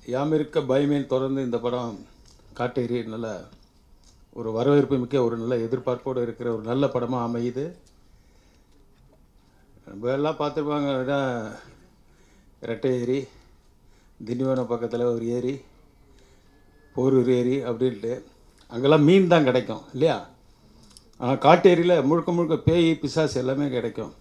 யாமிருக்க பயமேன் தொடர்ந்து இந்த படம் காட்டேரி நல்ல ஒரு வரவேற்பு மிக்க ஒரு நல்ல எதிர்பார்ப்போடு இருக்கிற ஒரு நல்ல படமாக அமையுது நம்ம எல்லாம் பார்த்துருப்பாங்க இதான் ரெட்டை ஏரி திண்டிவனம் பக்கத்தில் ஒரு ஏரி போரூர் ஏரி அப்படின்ட்டு அங்கெல்லாம் மீன் தான் கிடைக்கும் இல்லையா ஆனால் காட்டேரியில் முழுக்க முழுக்க பேய் பிசாசு எல்லாமே கிடைக்கும்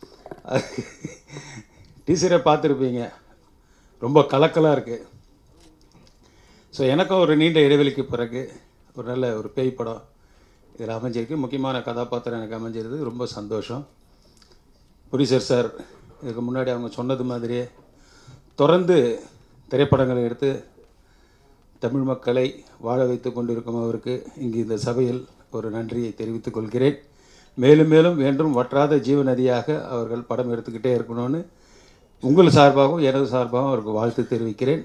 டீச்சரை பார்த்துருப்பீங்க ரொம்ப கலக்கலாக இருக்குது ஸோ எனக்கும் ஒரு நீண்ட இடைவெளிக்கு பிறகு ஒரு நல்ல ஒரு பேய் படம் இதில் அமைஞ்சிருக்கு முக்கியமான கதாபாத்திரம் எனக்கு அமைஞ்சிருது ரொம்ப சந்தோஷம் புரிசர் சார் இதுக்கு முன்னாடி அவங்க சொன்னது மாதிரியே தொடர்ந்து திரைப்படங்களை எடுத்து தமிழ் மக்களை வாழ வைத்து கொண்டிருக்கும் அவருக்கு இங்கு இந்த சபையில் ஒரு நன்றியை தெரிவித்துக் கொள்கிறேன் மேலும் மேலும் என்றும் வற்றாத ஜீவநதியாக அவர்கள் படம் எடுத்துக்கிட்டே இருக்கணும்னு உங்கள் சார்பாகவும் எனது சார்பாகவும் அவருக்கு வாழ்த்து தெரிவிக்கிறேன்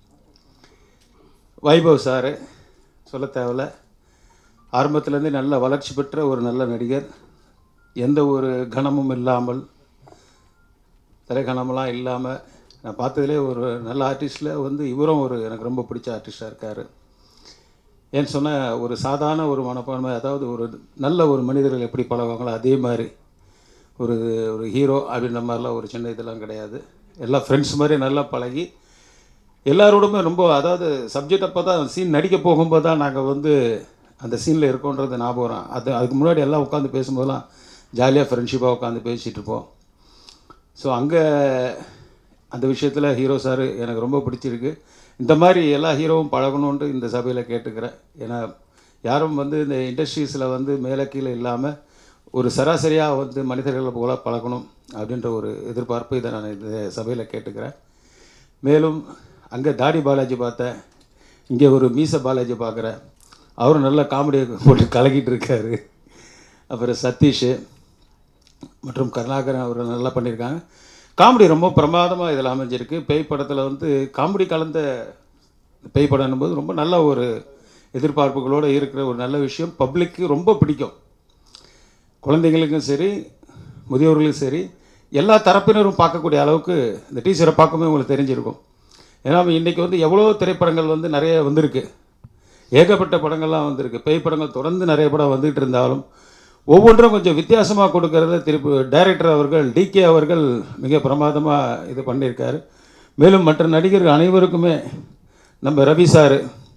வைபவ் சாரு சொல்ல தேவையில்ல ஆரம்பத்துலேருந்து நல்ல வளர்ச்சி பெற்ற ஒரு நல்ல நடிகர் எந்த ஒரு கணமும் இல்லாமல் தலைகணமெல்லாம் இல்லாமல் நான் பார்த்ததுலே ஒரு நல்ல ஆர்டிஸ்டில் வந்து இவரும் ஒரு எனக்கு ரொம்ப பிடிச்ச ஆர்டிஸ்டாக இருக்கார் ஏன்னு சொன்னால் ஒரு சாதாரண ஒரு மனப்பான்மை அதாவது ஒரு நல்ல ஒரு மனிதர்கள் எப்படி பழகுவாங்களோ அதே மாதிரி ஒரு ஒரு ஹீரோ அப்படின்ற மாதிரிலாம் ஒரு சின்ன இதெல்லாம் கிடையாது எல்லாம் ஃப்ரெண்ட்ஸ் மாதிரி நல்லா பழகி எல்லாரோடுமே ரொம்ப அதாவது சப்ஜெக்ட் அப்போ தான் சீன் நடிக்க போகும்போது தான் நாங்கள் வந்து அந்த சீனில் இருக்கோன்றது ஞாபகம் வரும் அது அதுக்கு முன்னாடி எல்லாம் உட்காந்து பேசும்போதெல்லாம் ஜாலியாக ஃப்ரெண்ட்ஷிப்பாக உட்காந்து பேசிகிட்டு இருப்போம் ஸோ அங்கே அந்த விஷயத்தில் ஹீரோ சார் எனக்கு ரொம்ப பிடிச்சிருக்கு இந்த மாதிரி எல்லா ஹீரோவும் பழகணுன்ட்டு இந்த சபையில் கேட்டுக்கிறேன் ஏன்னா யாரும் வந்து இந்த இண்டஸ்ட்ரீஸில் வந்து மேலே கீழே இல்லாமல் ஒரு சராசரியாக வந்து மனிதர்களை போல பழகணும் அப்படின்ற ஒரு எதிர்பார்ப்பு இதை நான் இந்த சபையில் கேட்டுக்கிறேன் மேலும் அங்கே தாடி பாலாஜி பார்த்தேன் இங்கே ஒரு மீச பாலாஜி பார்க்குறேன் அவரும் நல்ல காமெடியை போட்டு கலக்கிட்டு இருக்காரு அப்புறம் சதீஷ் மற்றும் கருணாகரன் அவர் நல்லா பண்ணியிருக்காங்க காமெடி ரொம்ப பிரமாதமாக இதில் அமைஞ்சிருக்கு பேய் படத்தில் வந்து காமெடி கலந்த பேய் படம்னும் போது ரொம்ப நல்ல ஒரு எதிர்பார்ப்புகளோடு இருக்கிற ஒரு நல்ல விஷயம் பப்ளிக்கு ரொம்ப பிடிக்கும் குழந்தைங்களுக்கும் சரி முதியோர்களுக்கும் சரி எல்லா தரப்பினரும் பார்க்கக்கூடிய அளவுக்கு இந்த டீச்சரை பார்க்கும்போது உங்களுக்கு தெரிஞ்சிருக்கும் ஏன்னா இன்றைக்கி வந்து எவ்வளோ திரைப்படங்கள் வந்து நிறைய வந்திருக்கு ஏகப்பட்ட படங்கள்லாம் வந்திருக்கு பேய் படங்கள் தொடர்ந்து நிறைய படம் வந்துகிட்டு இருந்தாலும் ஒவ்வொன்றும் கொஞ்சம் வித்தியாசமாக கொடுக்கறத திருப்பி டைரக்டர் அவர்கள் டிகே அவர்கள் மிக பிரமாதமாக இது பண்ணியிருக்காரு மேலும் மற்ற நடிகர்கள் அனைவருக்குமே நம்ம ரவி சார்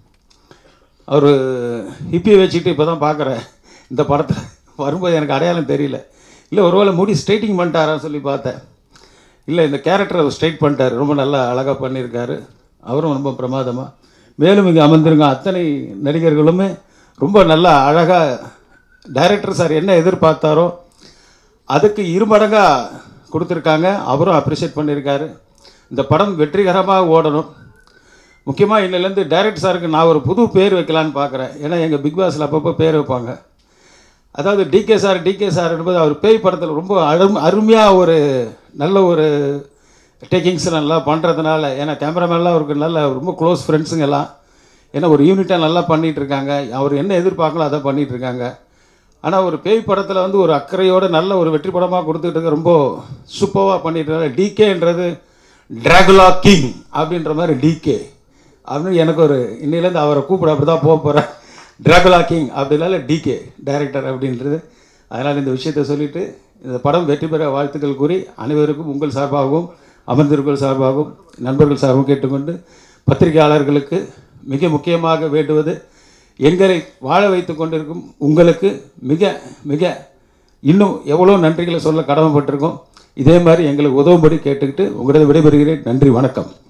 அவர் ஹிப்பியை வச்சுக்கிட்டு இப்போ தான் பார்க்குறேன் இந்த படத்தை வரும்போது எனக்கு அடையாளம் தெரியல இல்லை ஒருவேளை முடி ஸ்ட்ரைட்டிங் பண்ணிட்டாரான்னு சொல்லி பார்த்தேன் இல்லை இந்த கேரக்டரை அவர் ஸ்ட்ரைட் பண்ணிட்டார் ரொம்ப நல்லா அழகாக பண்ணியிருக்காரு அவரும் ரொம்ப பிரமாதமாக மேலும் இங்கே அமர்ந்திருங்க அத்தனை நடிகர்களுமே ரொம்ப நல்லா அழகாக டைரக்டர் சார் என்ன எதிர்பார்த்தாரோ அதுக்கு இருமடங்காக கொடுத்துருக்காங்க அவரும் அப்ரிஷியேட் பண்ணியிருக்காரு இந்த படம் வெற்றிகரமாக ஓடணும் முக்கியமாக இன்னிலேருந்து டைரக்டர் சாருக்கு நான் ஒரு புது பேர் வைக்கலான்னு பார்க்குறேன் ஏன்னா எங்கள் பிக் பாஸில் அப்பப்போ பேர் வைப்பாங்க அதாவது டிகே சார் டிகே சார் என்பது அவர் பேய் படத்தில் ரொம்ப அரும் அருமையாக ஒரு நல்ல ஒரு டேக்கிங்ஸ் நல்லா பண்ணுறதுனால ஏன்னா கேமராமேன்லாம் அவருக்கு நல்ல ரொம்ப க்ளோஸ் ஃப்ரெண்ட்ஸுங்க எல்லாம் ஏன்னா ஒரு யூனிட்டாக நல்லா பண்ணிகிட்டு இருக்காங்க அவர் என்ன எதிர்பார்க்கலோ அதை பண்ணிகிட்டு இருக்காங்க ஆனால் ஒரு பேய் படத்தில் வந்து ஒரு அக்கறையோட நல்ல ஒரு வெற்றி படமாக கொடுத்துட்டு இருக்க ரொம்ப சூப்பராக பண்ணிட்டு இருக்காங்க டிகேன்றது டிராகுலா கிங் அப்படின்ற மாதிரி டிகே அப்படின்னு எனக்கு ஒரு இன்னிலேருந்து அவரை கூப்பிட அப்படி தான் போக போகிறேன் டிராகுலா கிங் அப்படின்னால டிகே டைரக்டர் அப்படின்றது அதனால் இந்த விஷயத்தை சொல்லிவிட்டு இந்த படம் வெற்றி பெற வாழ்த்துக்கள் கூறி அனைவருக்கும் உங்கள் சார்பாகவும் அமர்ந்திருக்கும் சார்பாகவும் நண்பர்கள் சார்பாகவும் கேட்டுக்கொண்டு பத்திரிகையாளர்களுக்கு மிக முக்கியமாக வேண்டுவது எங்களை வாழ வைத்து கொண்டிருக்கும் உங்களுக்கு மிக மிக இன்னும் எவ்வளோ நன்றிகளை சொல்ல கடமைப்பட்டிருக்கோம் இதே மாதிரி எங்களுக்கு உதவும்படி கேட்டுக்கிட்டு உங்களிடம் விடைபெறுகிறேன் நன்றி வணக்கம்